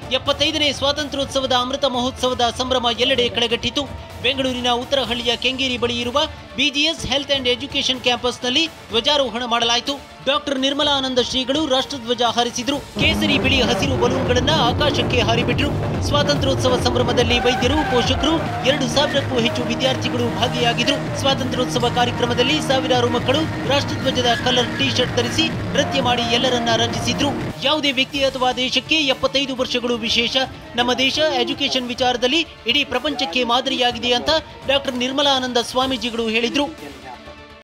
ಎಪ್ಪತ್ತೈದನೇ ಸ್ವಾತಂತ್ರ್ಯೋತ್ಸವದ ಅಮೃತ ಮಹೋತ್ಸವದ ಸಂಭ್ರಮ ಎಲ್ಲೆಡೆ ಕಳೆಗಟ್ಟಿತು ಬೆಂಗಳೂರಿನ ಉತ್ತರಹಳ್ಳಿಯ ಕೆಂಗೇರಿ ಬಳಿ ಇರುವ ಬಿಜಿಎಸ್ ಹೆಲ್ತ್ ಅಂಡ್ ಎಜುಕೇಷನ್ ಕ್ಯಾಂಪಸ್ನಲ್ಲಿ ಧ್ವಜಾರೋಹಣ ಮಾಡಲಾಯಿತು ಡಾಕ್ಟರ್ ನಿರ್ಮಲಾನಂದ ಶ್ರೀಗಳು ರಾಷ್ಟ್ರಧ್ವಜ ಹಾರಿಸಿದ್ರು ಕೇಸರಿ ಬಿಳಿ ಹಸಿರು ಬಲೂನ್ಗಳನ್ನ ಆಕಾಶಕ್ಕೆ ಹಾರಿಬಿಟ್ರು ಸ್ವಾತಂತ್ರ್ಯೋತ್ಸವ ಸಂಭ್ರಮದಲ್ಲಿ ವೈದ್ಯರು ಪೋಷಕರು ಎರಡು ಸಾವಿರಕ್ಕೂ ಹೆಚ್ಚು ವಿದ್ಯಾರ್ಥಿಗಳು ಭಾಗಿಯಾಗಿದ್ರು ಸ್ವಾತಂತ್ರ್ಯೋತ್ಸವ ಕಾರ್ಯಕ್ರಮದಲ್ಲಿ ಸಾವಿರಾರು ಮಕ್ಕಳು ರಾಷ್ಟ್ರಧ್ವಜದ ಕಲರ್ ಟಿ ಶರ್ಟ್ ಧರಿಸಿ ನೃತ್ಯ ಮಾಡಿ ಎಲ್ಲರನ್ನ ರಂಜಿಸಿದ್ರು ಯಾವುದೇ ವ್ಯಕ್ತಿ ಅಥವಾ ದೇಶಕ್ಕೆ ಎಪ್ಪತ್ತೈದು ವರ್ಷಗಳು ವಿಶೇಷ ನಮ್ಮ ದೇಶ ಎಜುಕೇಷನ್ ವಿಚಾರದಲ್ಲಿ ಇಡೀ ಪ್ರಪಂಚಕ್ಕೆ ಮಾದರಿಯಾಗಿದೆ ಅಂತ ಡಾಕ್ಟರ್ ನಿರ್ಮಲಾನಂದ ಸ್ವಾಮೀಜಿಗಳು ಹೇಳಿದ್ರು